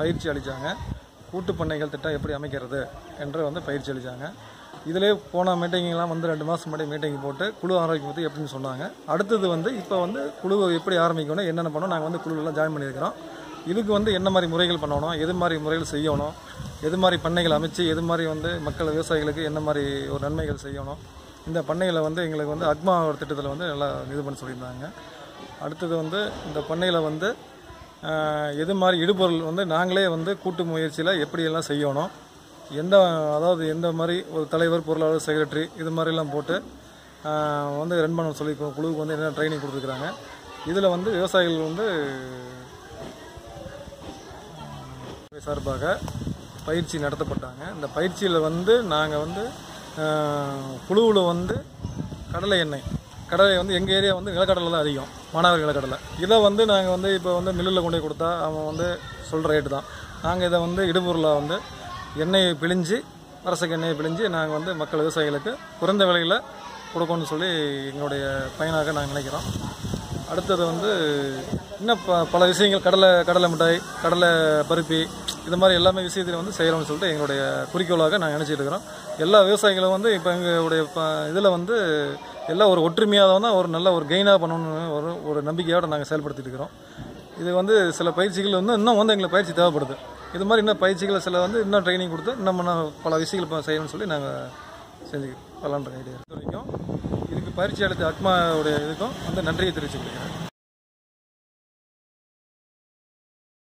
பயிற்சி அளித்தாங்க கூட்டு பண்ணைகள் திட்டம் எப்படி அமைக்கிறது என்று வந்து பயிற்சி அளித்தாங்க இதிலே போன மீட்டிங்லாம் வந்து ரெண்டு மாதம் முன்னாடி மீட்டிங் போட்டு குழு ஆரோக்கியம் பற்றி எப்படின்னு சொன்னாங்க அடுத்தது வந்து இப்போ வந்து குழு எப்படி ஆரம்பிக்கணும் என்னென்ன பண்ணணும் நாங்கள் வந்து குழுவெல்லாம் ஜாயின் பண்ணியிருக்கிறோம் இதுக்கு வந்து என்ன மாதிரி முறைகள் பண்ணணும் எது மாதிரி முறைகள் செய்யணும் எது மாதிரி பண்ணைகள் அமைச்சு எது மாதிரி வந்து மக்கள் விவசாயிகளுக்கு என்ன மாதிரி ஒரு நன்மைகள் செய்யணும் இந்த பண்ணைகளை வந்து எங்களுக்கு வந்து அக்மா ஒரு திட்டத்தில் வந்து நல்லா இது பண்ண சொல்லியிருந்தாங்க அடுத்தது வந்து இந்த பண்ணையில் வந்து ஆஹ், எது மாதிரி இடுபொருள் வந்து நாங்களே வந்து கூட்டு முயற்சியில் எப்படியெல்லாம் செய்யணும் எந்த அதாவது எந்த மாதிரி ஒரு தலைவர் பொருளாளர் செக்ரட்டரி இது மாதிரிலாம் போட்டு ஆஹ், வந்து ரன் பண்ண சொல்லி கு- குழுவுக்கு வந்து என்ன ட்ரைனிங் கொடுத்துருக்குறாங்க இதில் வந்து விவசாயிகள் வந்து சார்பாக பயிற்சி நடத்தப்பட்டாங்க இந்த பயிற்சியில் வந்து நாங்கள் வந்து குழுவில் வந்து கடலை எண்ணெய் கடலை வந்து எங்கள் ஏரியா வந்து நிலக்கடலை தான் அதிகம் மாணவர் நிலக்கடலை இதை வந்து நாங்கள் வந்து இப்போ வந்து மில்லில் கொண்டு போய் கொடுத்தா அவன் வந்து சொல்கிற ரேட்டு தான் நாங்கள் இதை வந்து இடுபொருளாக வந்து எண்ணெயை பிழிஞ்சு அரசுக்கு எண்ணெயை பிழிஞ்சு நாங்கள் வந்து மக்கள் விவசாயிகளுக்கு குறைந்த விலையில் கொடுக்கணும்னு சொல்லி எங்களுடைய பயனாக நாங்கள் நினைக்கிறோம் அடுத்தது வந்து இன்னும் ப பல விஷயங்கள் கடலை கடலை மிட்டாய் கடலை பருப்பி இது மாதிரி எல்லாமே விஷயத்தில் வந்து செய்கிறோம்னு சொல்லிட்டு எங்களுடைய குறிக்கோளாக நாங்கள் நினச்சிட்டு இருக்கிறோம் எல்லா விவசாயிகளும் வந்து இப்போ எங்களுடைய இதில் வந்து எல்லாம் ஒரு ஒற்றுமையாக தான் ஒரு நல்ல ஒரு கெயினாக பண்ணணும்னு ஒரு ஒரு நம்பிக்கையோடு நாங்கள் செயல்படுத்திட்டு இருக்கிறோம் இது வந்து சில பயிற்சிகள் வந்து இன்னும் வந்து எங்களுக்கு பயிற்சி தேவைப்படுது இது மாதிரி இன்னும் பயிற்சிகளை சில வந்து இன்னும் ட்ரைனிங் கொடுத்து இன்னும் இன்னும் பல விஷயங்கள் இப்போ செய்யணும்னு சொல்லி நாங்கள் செஞ்சு பலான்ற ஐடியா வரைக்கும் இதுக்கு பயிற்சி அளித்த அக்மாவுடைய இதுக்கும் வந்து நன்றியை தெரிவிச்சுக்கிறேன்